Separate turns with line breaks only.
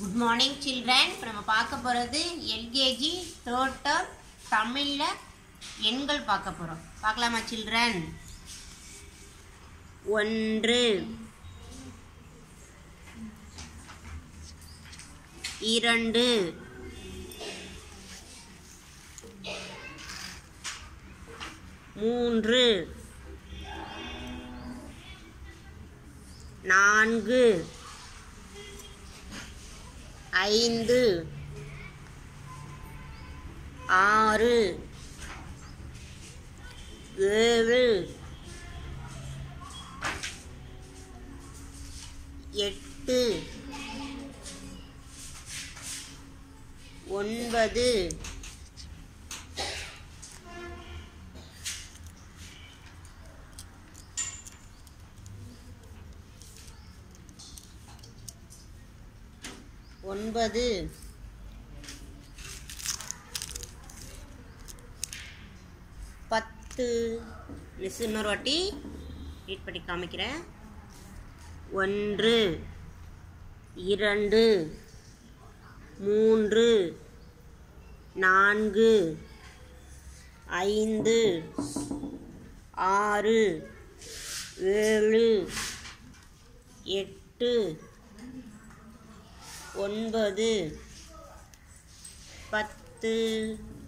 good morning children இப்போ நம்ம பார்க்க போகிறது எல்கேஜி தேர்ட் டேர்ம் தமிழில் எண்கள் பார்க்க போகிறோம் பார்க்கலாமா சில்ட்ரன் ஒன்று இரண்டு மூன்று நான்கு ஐந்து ஆறு ஏழு எட்டு ஒன்பது ஒன்பது பத்து மிஸ் இன்னொரு வாட்டி ரீட் பண்ணி காமிக்கிறேன் ஒன்று இரண்டு மூன்று நான்கு ஐந்து ஆறு ஏழு எட்டு ஒன்பது பத்து